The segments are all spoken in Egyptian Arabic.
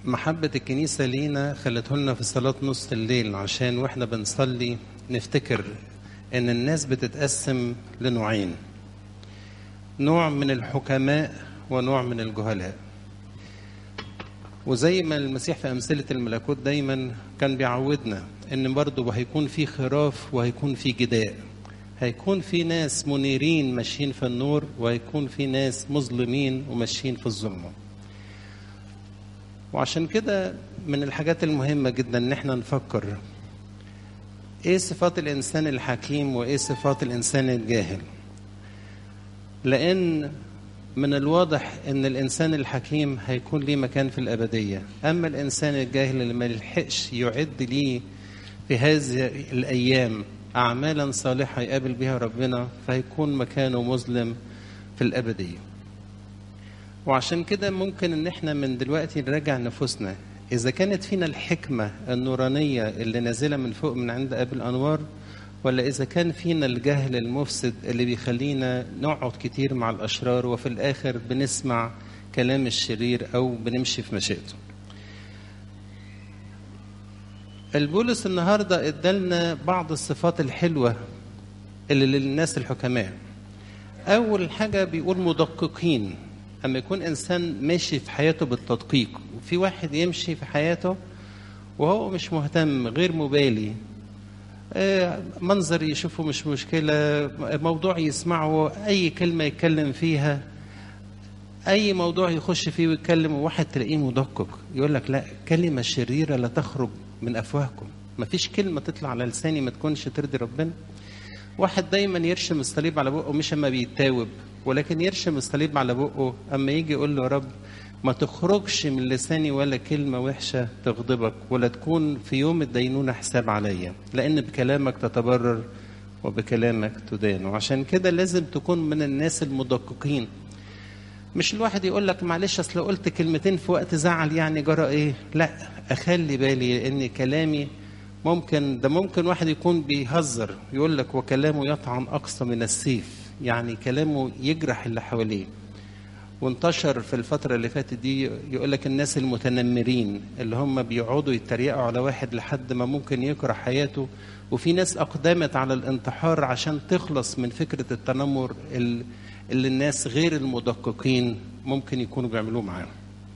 محبة الكنيسة لينا خلته لنا في صلاة نص الليل عشان واحنا بنصلي نفتكر ان الناس بتتقسم لنوعين نوع من الحكماء ونوع من الجهلاء وزي ما المسيح في أمثلة الملكوت دايما كان بيعودنا ان برضه هيكون في خراف وهيكون في جداء هيكون في ناس منيرين ماشيين في النور وهيكون في ناس مظلمين وماشيين في الظلمه وعشان كده من الحاجات المهمة جدا ان احنا نفكر ايه صفات الانسان الحكيم وايه صفات الانسان الجاهل لان من الواضح ان الانسان الحكيم هيكون ليه مكان في الابدية اما الانسان الجاهل اللي ما يلحقش يعد ليه في هذه الايام اعمالا صالحة يقابل بها ربنا فهيكون مكانه مظلم في الابديه وعشان كده ممكن ان احنا من دلوقتي نراجع نفوسنا اذا كانت فينا الحكمه النورانيه اللي نازله من فوق من عند ابي الانوار ولا اذا كان فينا الجهل المفسد اللي بيخلينا نقعد كتير مع الاشرار وفي الاخر بنسمع كلام الشرير او بنمشي في مشيئته البولس النهارده ادالنا بعض الصفات الحلوه اللي للناس الحكماء اول حاجه بيقول مدققين اما يكون انسان ماشي في حياته بالتدقيق وفي واحد يمشي في حياته وهو مش مهتم غير مبالي منظر يشوفه مش مشكلة موضوع يسمعه أي كلمة يتكلم فيها أي موضوع يخش فيه ويتكلم وواحد تلاقيه مدقق يقول لك لا كلمة شريرة لا تخرج من أفواهكم مفيش كلمة تطلع على لساني ما تكونش ترضي ربنا واحد دايما يرشم الصليب على بقه مش اما بيتاوب ولكن يرشم الصليب على بقه اما يجي يقول له يا رب ما تخرجش من لساني ولا كلمة وحشة تغضبك ولا تكون في يوم الدينونة حساب عليا لأن بكلامك تتبرر وبكلامك تدان وعشان كده لازم تكون من الناس المدققين مش الواحد يقول لك معلش اصل قلت كلمتين في وقت زعل يعني جرى ايه لا اخلي بالي ان كلامي ممكن ده ممكن واحد يكون بيهزر يقول لك وكلامه يطعن اقصى من السيف يعني كلامه يجرح اللي حواليه وانتشر في الفترة اللي فاتت دي يقول لك الناس المتنمرين اللي هم بيقعدوا يتريقوا على واحد لحد ما ممكن يكره حياته وفي ناس أقدمت على الانتحار عشان تخلص من فكرة التنمر اللي الناس غير المدققين ممكن يكونوا بيعملوه معاهم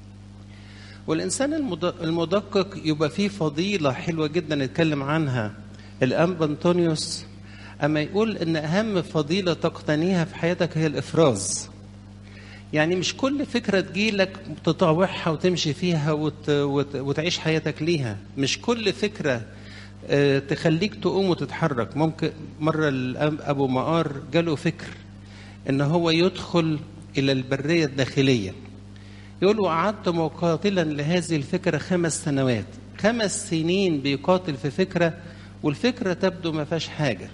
والإنسان المدقق يبقى فيه فضيلة حلوة جدا نتكلم عنها الأنبا أنطونيوس أما يقول إن أهم فضيلة تقتنيها في حياتك هي الإفراز يعني مش كل فكرة تجيلك تطاوعها وتمشي فيها وت... وت... وتعيش حياتك ليها مش كل فكرة اه تخليك تقوم وتتحرك ممكن مرة أبو مقار جاله فكر إن هو يدخل إلى البرية الداخلية يقول وقعدت مقاتلا لهذه الفكرة خمس سنوات خمس سنين بيقاتل في فكرة والفكرة تبدو ما فيهاش حاجة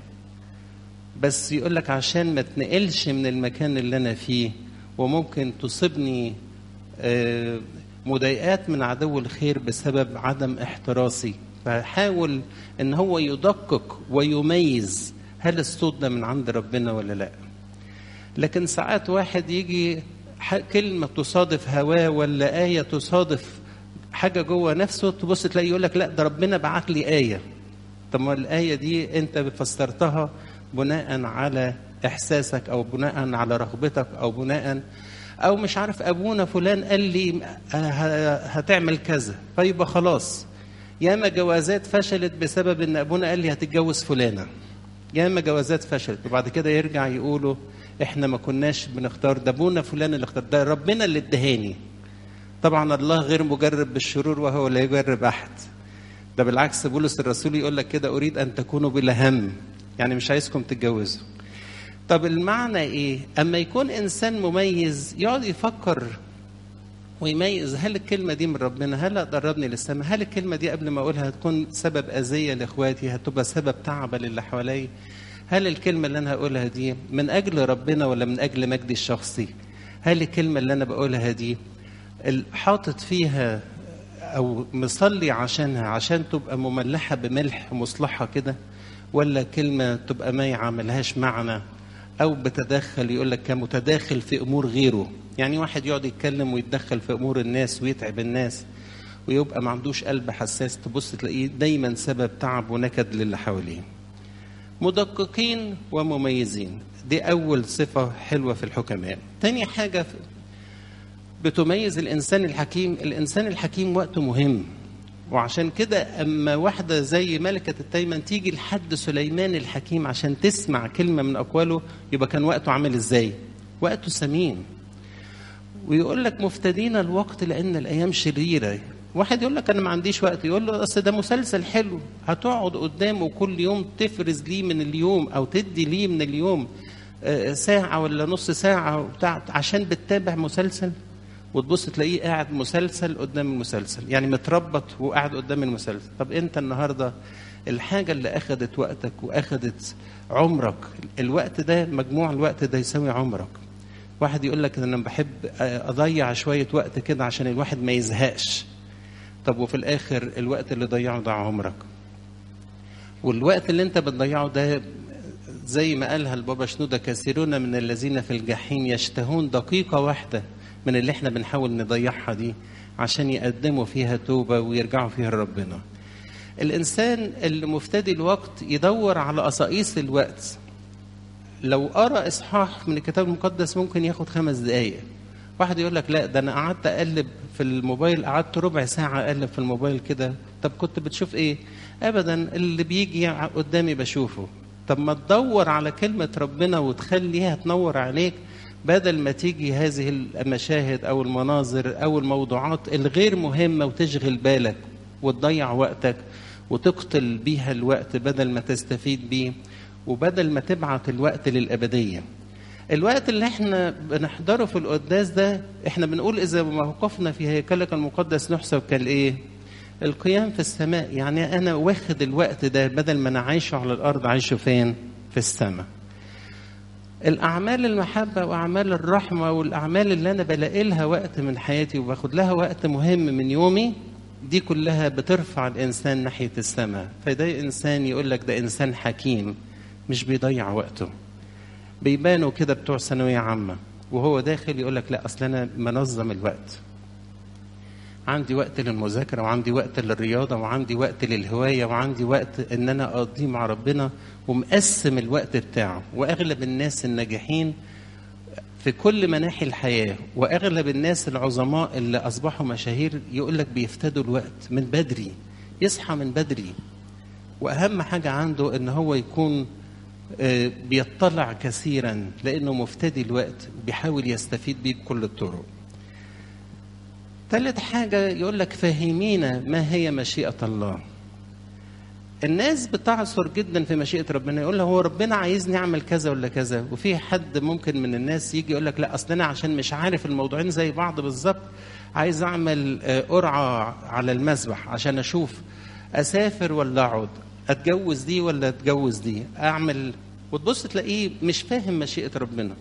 بس يقول لك عشان ما تنقلش من المكان اللي أنا فيه وممكن تصيبني مضايقات من عدو الخير بسبب عدم احتراسي فحاول ان هو يدقق ويميز هل الصوت ده من عند ربنا ولا لا لكن ساعات واحد يجي كلمة تصادف هواه ولا آية تصادف حاجة جوه نفسه تبص تلاقي يقول لك لا ده ربنا بعت لي آية طب ما الآية دي أنت فسرتها بناء على احساسك او بناء على رغبتك او بناء او مش عارف ابونا فلان قال لي هتعمل كذا فيبقى خلاص ياما جوازات فشلت بسبب ان ابونا قال لي هتتجوز فلانه ياما جوازات فشلت وبعد كده يرجع يقولوا احنا ما كناش بنختار ده ابونا فلان اللي اختار ده ربنا اللي ادهاني طبعا الله غير مجرب بالشرور وهو لا يجرب احد ده بالعكس بولس الرسول يقول لك كده اريد ان تكونوا بلا هم يعني مش عايزكم تتجوزوا طب المعنى ايه اما يكون انسان مميز يقعد يفكر ويميز هل الكلمة دي من ربنا هل قربني للسماء هل الكلمة دي قبل ما أقولها هتكون سبب أذية لإخواتي هتبقى سبب تعب للي حواليا هل الكلمة اللي أنا هقولها دي من أجل ربنا ولا من أجل مجدي الشخصي هل الكلمة اللي أنا بقولها دي حاطط فيها أو مصلي عشانها عشان تبقى مملحة بملح مصلحة كده ولا كلمة تبقى مايعة ملهاش معنى او بتدخل يقول لك كمتداخل في امور غيره يعني واحد يقعد يتكلم ويتدخل في امور الناس ويتعب الناس ويبقى ما عندوش قلب حساس تبص تلاقيه دايما سبب تعب ونكد للي حواليه مدققين ومميزين دي أول صفة حلوة في الحكماء تاني حاجة بتميز الإنسان الحكيم الإنسان الحكيم وقته مهم وعشان كده أما واحدة زي ملكة التيمن تيجي لحد سليمان الحكيم عشان تسمع كلمة من أقواله يبقى كان وقته عامل إزاي وقته ثمين ويقول لك مفتدين الوقت لأن الأيام شريرة واحد يقول لك انا ما عنديش وقت يقول له اصل ده مسلسل حلو هتقعد قدامه كل يوم تفرز ليه من اليوم او تدي ليه من اليوم ساعه ولا نص ساعه بتاع عشان بتتابع مسلسل وتبص تلاقيه قاعد مسلسل قدام المسلسل يعني متربط وقاعد قدام المسلسل طب انت النهارده الحاجه اللي اخذت وقتك واخذت عمرك الوقت ده مجموع الوقت ده يساوي عمرك واحد يقول لك انا بحب اضيع شويه وقت كده عشان الواحد ما يزهقش طب وفي الاخر الوقت اللي ضيعه ضاع عمرك والوقت اللي انت بتضيعه ده زي ما قالها البابا شنودة كثيرون من الذين في الجحيم يشتهون دقيقة واحدة من اللي احنا بنحاول نضيعها دي عشان يقدموا فيها توبة ويرجعوا فيها لربنا الإنسان اللي مفتدي الوقت يدور على قصائص الوقت لو قرأ إصحاح من الكتاب المقدس ممكن ياخد خمس دقايق واحد يقول لك لا ده انا قعدت اقلب في الموبايل قعدت ربع ساعه اقلب في الموبايل كده طب كنت بتشوف ايه ابدا اللي بيجي قدامي بشوفه طب ما تدور على كلمه ربنا وتخليها تنور عليك بدل ما تيجي هذه المشاهد او المناظر او الموضوعات الغير مهمه وتشغل بالك وتضيع وقتك وتقتل بيها الوقت بدل ما تستفيد بيه وبدل ما تبعت الوقت للابديه الوقت اللي احنا بنحضره في القداس ده احنا بنقول اذا ما وقفنا في هيكلك المقدس نحسب كالايه القيام في السماء يعني انا واخد الوقت ده بدل ما انا عايشه على الارض عايشه فين في السماء الاعمال المحبه واعمال الرحمه والاعمال اللي انا بلاقي لها وقت من حياتي وباخد لها وقت مهم من يومي دي كلها بترفع الانسان ناحيه السماء فده انسان يقول لك ده انسان حكيم مش بيضيع وقته بيبانوا كده بتوع ثانويه عامه وهو داخل يقول لك لا اصل انا منظم الوقت عندي وقت للمذاكره وعندي وقت للرياضه وعندي وقت للهوايه وعندي وقت ان انا اقضيه مع ربنا ومقسم الوقت بتاعه واغلب الناس الناجحين في كل مناحي الحياه واغلب الناس العظماء اللي اصبحوا مشاهير يقول لك بيفتدوا الوقت من بدري يصحى من بدري واهم حاجه عنده ان هو يكون بيطلع كثيرا لانه مفتدي الوقت بيحاول يستفيد بيه بكل الطرق ثالث حاجة يقول لك فاهمين ما هي مشيئة الله الناس بتعثر جدا في مشيئة ربنا يقول له هو ربنا عايزني أعمل كذا ولا كذا وفي حد ممكن من الناس يجي يقول لك لا أصل أنا عشان مش عارف الموضوعين زي بعض بالظبط عايز أعمل قرعة على المسبح عشان أشوف أسافر ولا أقعد أتجوز دي ولا أتجوز دي أعمل وتبص تلاقيه مش فاهم مشيئة ربنا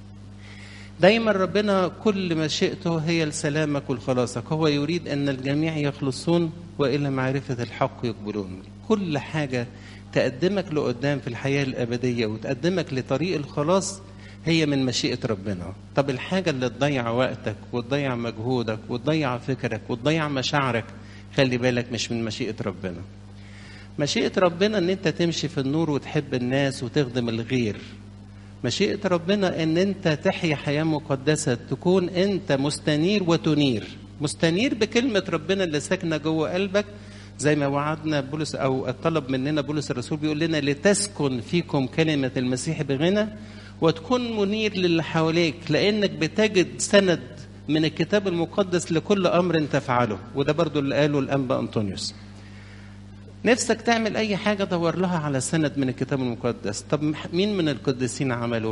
دايما ربنا كل مشيئته هي لسلامك ولخلاصك هو يريد ان الجميع يخلصون والى معرفه الحق يقبلون كل حاجه تقدمك لقدام في الحياه الابديه وتقدمك لطريق الخلاص هي من مشيئه ربنا طب الحاجه اللي تضيع وقتك وتضيع مجهودك وتضيع فكرك وتضيع مشاعرك خلي بالك مش من مشيئه ربنا مشيئه ربنا ان انت تمشي في النور وتحب الناس وتخدم الغير مشيئة ربنا ان انت تحيا حياة مقدسة تكون انت مستنير وتنير مستنير بكلمة ربنا اللي ساكنة جوه قلبك زي ما وعدنا بولس او طلب مننا بولس الرسول بيقول لنا لتسكن فيكم كلمة المسيح بغنى وتكون منير للي حواليك لانك بتجد سند من الكتاب المقدس لكل امر تفعله وده برضو اللي قاله الانبا انطونيوس نفسك تعمل اي حاجه دور لها على سند من الكتاب المقدس طب مين من القديسين عملوا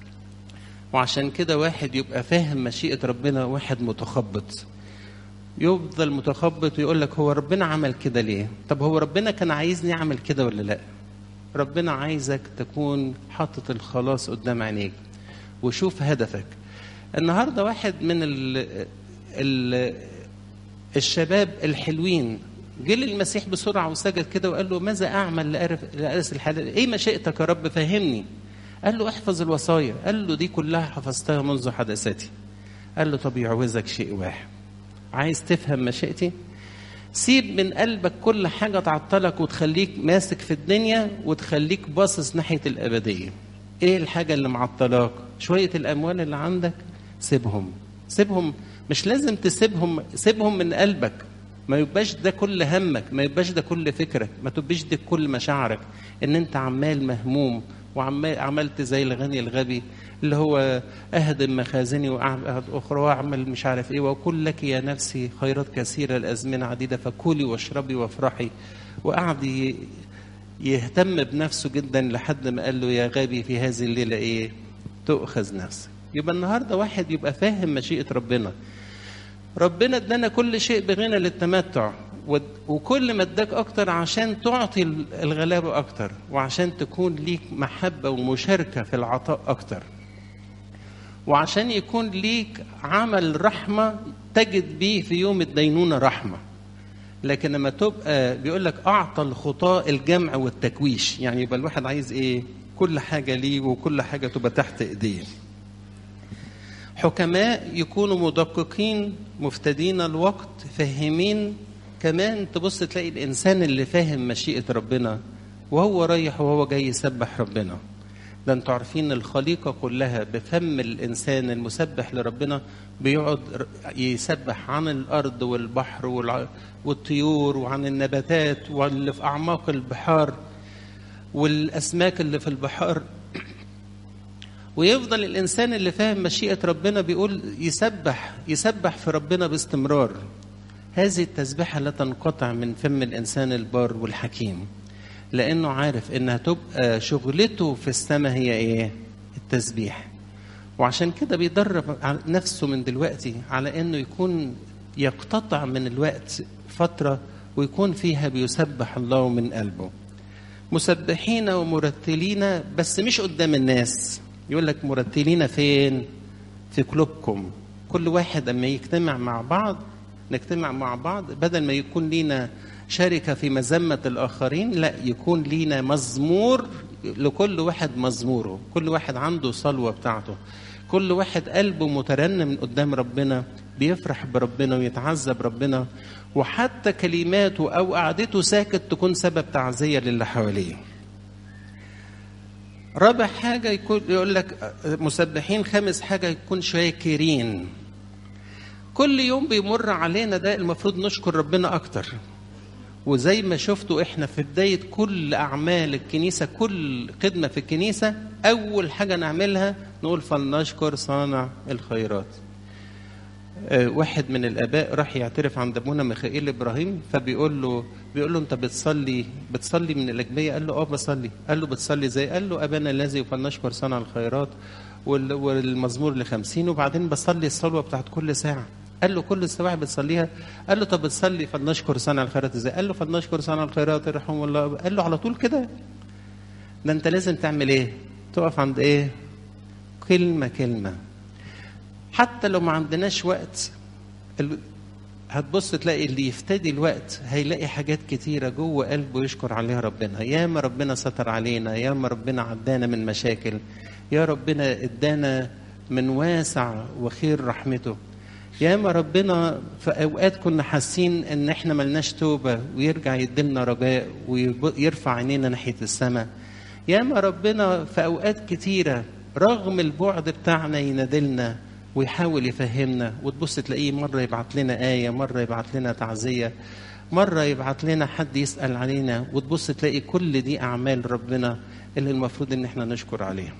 وعشان كده واحد يبقى فاهم مشيئه ربنا واحد متخبط يفضل متخبط ويقول لك هو ربنا عمل كده ليه طب هو ربنا كان عايزني اعمل كده ولا لا ربنا عايزك تكون حاطط الخلاص قدام عينيك وشوف هدفك النهارده واحد من ال ال الشباب الحلوين جه للمسيح بسرعه وسجد كده وقال له ماذا اعمل لارث الحلال؟ ايه مشيئتك يا رب فهمني؟ قال له احفظ الوصايا، قال له دي كلها حفظتها منذ حدثتي. قال له طب يعوزك شيء واحد. عايز تفهم مشيئتي؟ سيب من قلبك كل حاجة تعطلك وتخليك ماسك في الدنيا وتخليك باصص ناحية الأبدية ايه الحاجة اللي معطلاك شوية الأموال اللي عندك سيبهم سيبهم مش لازم تسيبهم سيبهم من قلبك ما يبقاش ده كل همك ما يبقاش ده كل فكرك ما تبقاش ده كل مشاعرك ان انت عمال مهموم وعمال عملت زي الغني الغبي اللي هو اهدم مخازني واعمل اخرى واعمل مش عارف ايه وكل لك يا نفسي خيرات كثيره الازمنه عديده فكلي واشربي وافرحي وقعد يهتم بنفسه جدا لحد ما قال له يا غبي في هذه الليله ايه تؤخذ نفسك يبقى النهارده واحد يبقى فاهم مشيئه ربنا ربنا ادانا كل شيء بغنى للتمتع وكل ما اداك اكتر عشان تعطي الغلابه اكتر وعشان تكون ليك محبه ومشاركه في العطاء اكتر وعشان يكون ليك عمل رحمه تجد به في يوم الدينونه رحمه لكن لما تبقى بيقول لك اعطى الخطاء الجمع والتكويش يعني يبقى الواحد عايز ايه كل حاجه ليه وكل حاجه تبقى تحت ايديه حكماء يكونوا مدققين مفتدين الوقت فاهمين كمان تبص تلاقي الانسان اللي فاهم مشيئه ربنا وهو رايح وهو جاي يسبح ربنا ده انتوا عارفين الخليقه كلها بفم الانسان المسبح لربنا بيقعد يسبح عن الارض والبحر والطيور وعن النباتات واللي في اعماق البحار والاسماك اللي في البحار ويفضل الانسان اللي فاهم مشيئه ربنا بيقول يسبح يسبح في ربنا باستمرار هذه التسبيحه لا تنقطع من فم الانسان البار والحكيم لانه عارف انها تبقى شغلته في السماء هي ايه التسبيح وعشان كده بيدرب نفسه من دلوقتي على انه يكون يقتطع من الوقت فتره ويكون فيها بيسبح الله من قلبه مسبحين ومرتلين بس مش قدام الناس يقول لك مرتلين فين في قلوبكم كل واحد اما يجتمع مع بعض نجتمع مع بعض بدل ما يكون لينا شركة في مذمة الآخرين لا يكون لينا مزمور لكل واحد مزموره كل واحد عنده صلوة بتاعته كل واحد قلبه مترنم قدام ربنا بيفرح بربنا ويتعذب ربنا وحتى كلماته أو قعدته ساكت تكون سبب تعزية للي حواليه رابع حاجة يكون يقول لك مسبحين خامس حاجة يكون شاكرين كل يوم بيمر علينا ده المفروض نشكر ربنا أكتر وزي ما شفتوا احنا في بداية كل أعمال الكنيسة كل خدمة في الكنيسة أول حاجة نعملها نقول فلنشكر صانع الخيرات واحد من الاباء راح يعترف عند ابونا ميخائيل ابراهيم فبيقول له بيقول له انت بتصلي بتصلي من الاجبيه قال له اه بصلي قال له بتصلي زي قال له ابانا الذي فلنشكر صنع الخيرات والمزمور لخمسين وبعدين بصلي الصلوه بتاعت كل ساعه قال له كل ساعه بتصليها قال له طب بتصلي فلنشكر صنع الخيرات ازاي قال له فلنشكر صنع الخيرات يرحمه الله قال له على طول كده ده انت لازم تعمل ايه تقف عند ايه كلمه كلمه حتى لو ما عندناش وقت هتبص تلاقي اللي يفتدي الوقت هيلاقي حاجات كتيرة جوه قلبه يشكر عليها ربنا يا ما ربنا ستر علينا يا ما ربنا عدانا من مشاكل يا ربنا ادانا من واسع وخير رحمته يا ما ربنا في اوقات كنا حاسين ان احنا ملناش توبه ويرجع يديلنا رجاء ويرفع عينينا ناحيه السماء يا ما ربنا في اوقات كتيره رغم البعد بتاعنا ينادلنا ويحاول يفهمنا وتبص تلاقيه مرة يبعت لنا آية مرة يبعت لنا تعزية مرة يبعت لنا حد يسأل علينا وتبص تلاقي كل دي أعمال ربنا اللي المفروض إن احنا نشكر عليها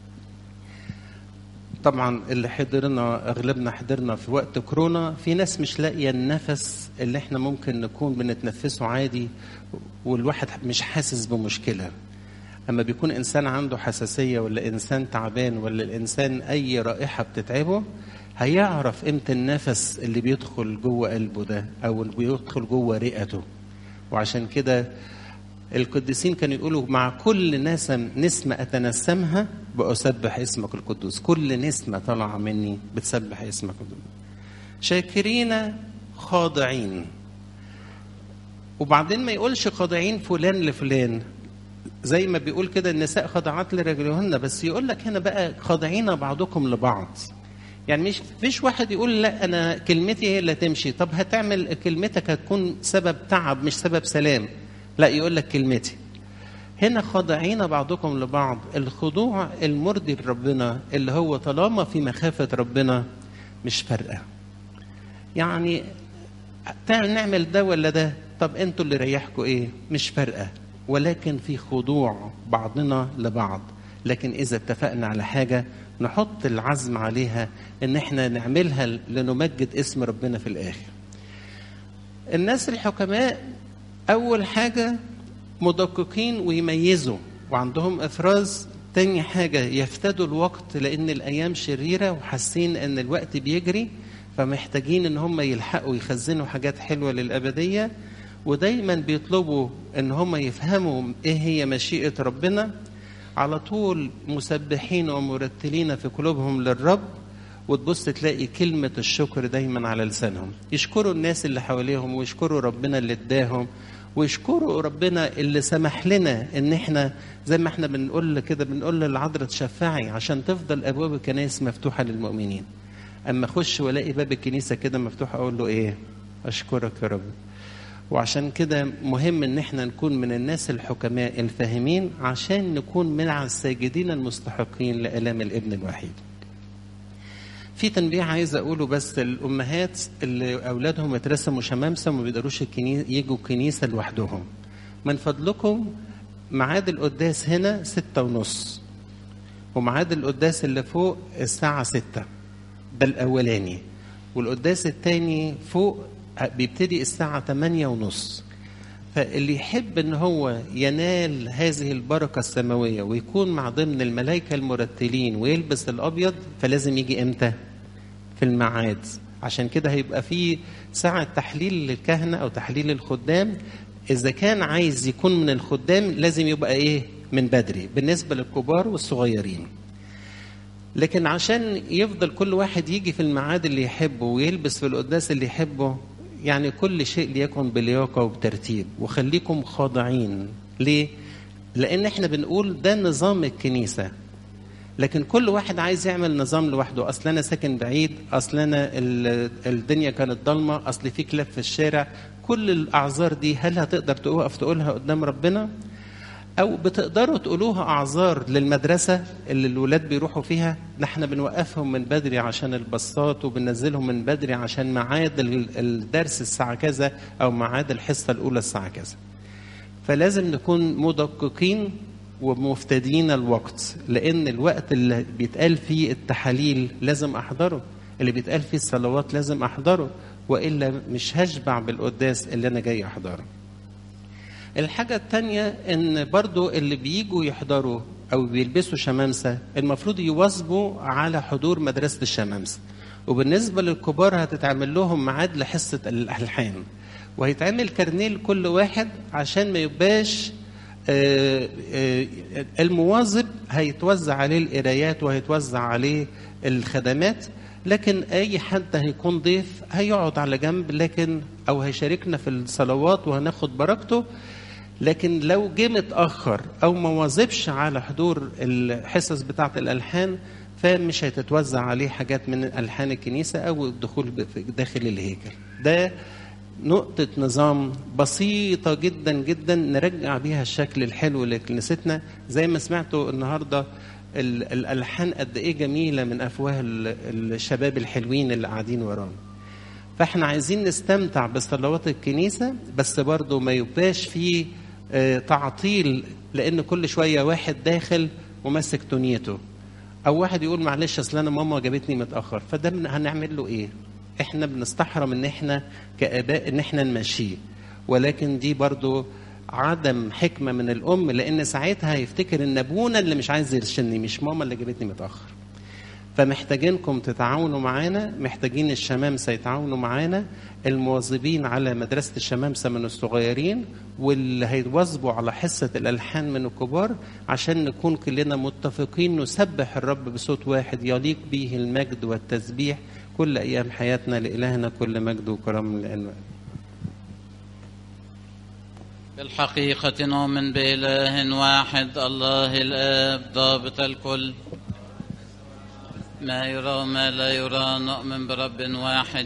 طبعا اللي حضرنا اغلبنا حضرنا في وقت كورونا في ناس مش لاقيه النفس اللي احنا ممكن نكون بنتنفسه عادي والواحد مش حاسس بمشكله اما بيكون انسان عنده حساسيه ولا انسان تعبان ولا الانسان اي رائحه بتتعبه هيعرف امتى النفس اللي بيدخل جوه قلبه ده او اللي بيدخل جوه رئته وعشان كده القديسين كانوا يقولوا مع كل نسم نسمة أتنسمها بأسبح اسمك القدوس كل نسمة طالعة مني بتسبح اسمك القدوس شاكرين خاضعين وبعدين ما يقولش خاضعين فلان لفلان زي ما بيقول كده النساء خاضعات لرجلهن بس يقول لك هنا بقى خاضعين بعضكم لبعض يعني مش فيش واحد يقول لا انا كلمتي هي اللي تمشي طب هتعمل كلمتك هتكون سبب تعب مش سبب سلام لا يقول لك كلمتي هنا خاضعين بعضكم لبعض الخضوع المرضي لربنا اللي هو طالما في مخافة ربنا مش فارقة يعني تعال نعمل ده ولا ده طب انتوا اللي ريحكوا ايه مش فارقة ولكن في خضوع بعضنا لبعض لكن اذا اتفقنا على حاجة نحط العزم عليها ان احنا نعملها لنمجد اسم ربنا في الاخر الناس الحكماء اول حاجة مدققين ويميزوا وعندهم افراز تاني حاجة يفتدوا الوقت لأن الأيام شريرة وحاسين إن الوقت بيجري فمحتاجين إن هم يلحقوا يخزنوا حاجات حلوة للأبدية ودايما بيطلبوا إن هم يفهموا إيه هي مشيئة ربنا على طول مسبحين ومرتلين في قلوبهم للرب وتبص تلاقي كلمة الشكر دايما على لسانهم يشكروا الناس اللي حواليهم ويشكروا ربنا اللي اداهم ويشكروا ربنا اللي سمح لنا ان احنا زي ما احنا بنقول كده بنقول للعذراء تشفعي عشان تفضل ابواب الكنائس مفتوحه للمؤمنين اما اخش والاقي باب الكنيسه كده مفتوح اقول له ايه اشكرك يا رب وعشان كده مهم ان احنا نكون من الناس الحكماء الفاهمين عشان نكون من الساجدين المستحقين لالام الابن الوحيد في تنبيه عايز اقوله بس الامهات اللي اولادهم اترسموا شمامسه وما بيقدروش الكنيسة يجوا الكنيسه لوحدهم من فضلكم ميعاد القداس هنا ستة ونص وميعاد القداس اللي فوق الساعة ستة ده الأولاني والقداس التاني فوق بيبتدي الساعة تمانية ونص فاللي يحب ان هو ينال هذه البركة السماوية ويكون مع ضمن الملائكة المرتلين ويلبس الأبيض فلازم يجي امتى؟ في الميعاد عشان كده هيبقى في ساعة تحليل للكهنة أو تحليل الخدام إذا كان عايز يكون من الخدام لازم يبقى إيه؟ من بدري بالنسبة للكبار والصغيرين لكن عشان يفضل كل واحد يجي في الميعاد اللي يحبه ويلبس في القداس اللي يحبه يعني كل شيء ليكن بلياقة وبترتيب وخليكم خاضعين ليه؟ لأن احنا بنقول ده نظام الكنيسة لكن كل واحد عايز يعمل نظام لوحده أصل أنا ساكن بعيد أصل أنا الدنيا كانت ضلمة أصل في كلاب في الشارع كل الأعذار دي هل هتقدر تقف تقولها قدام ربنا؟ أو بتقدروا تقولوها أعذار للمدرسة اللي الولاد بيروحوا فيها نحن بنوقفهم من بدري عشان الباصات وبننزلهم من بدري عشان ميعاد الدرس الساعة كذا أو ميعاد الحصة الأولى الساعة كذا فلازم نكون مدققين ومفتدين الوقت لأن الوقت اللي بيتقال فيه التحاليل لازم أحضره اللي بيتقال فيه الصلوات لازم أحضره وإلا مش هشبع بالقداس اللي أنا جاي أحضره الحاجة التانية ان برضو اللي بييجوا يحضروا او بيلبسوا شمامسة المفروض يواظبوا على حضور مدرسة الشمامسة وبالنسبة للكبار هتتعمل لهم ميعاد لحصة الألحان وهيتعمل كارنيه لكل واحد عشان ما يبقاش المواظب هيتوزع عليه القرايات وهيتوزع عليه الخدمات لكن اي حد هيكون ضيف هيقعد على جنب لكن او هيشاركنا في الصلوات وهناخد بركته لكن لو جه متاخر او ما واظبش على حضور الحصص بتاعه الالحان فمش هتتوزع عليه حاجات من الحان الكنيسه او الدخول داخل الهيكل ده نقطة نظام بسيطة جدا جدا نرجع بيها الشكل الحلو لكنيستنا زي ما سمعتوا النهارده الالحان قد ايه جميله من افواه الشباب الحلوين اللي قاعدين ورانا فاحنا عايزين نستمتع بصلوات الكنيسه بس برضه ما يبقاش فيه تعطيل لان كل شويه واحد داخل وماسك دنيته او واحد يقول معلش اصل انا ماما جابتني متاخر فده هنعمل له ايه احنا بنستحرم ان احنا كاباء ان احنا نمشيه ولكن دي برضه عدم حكمه من الام لان ساعتها هيفتكر ان ابونا اللي مش عايز يرشدني مش ماما اللي جابتني متاخر فمحتاجينكم تتعاونوا معانا محتاجين الشمامسه يتعاونوا معانا المواظبين على مدرسه الشمامسه من الصغيرين واللي هيواظبوا على حصه الالحان من الكبار عشان نكون كلنا متفقين نسبح الرب بصوت واحد يليق به المجد والتسبيح كل ايام حياتنا لالهنا كل مجد وكرم لانه بالحقيقة نؤمن بإله واحد الله الآب ضابط الكل ما يرى وما لا يرى نؤمن برب واحد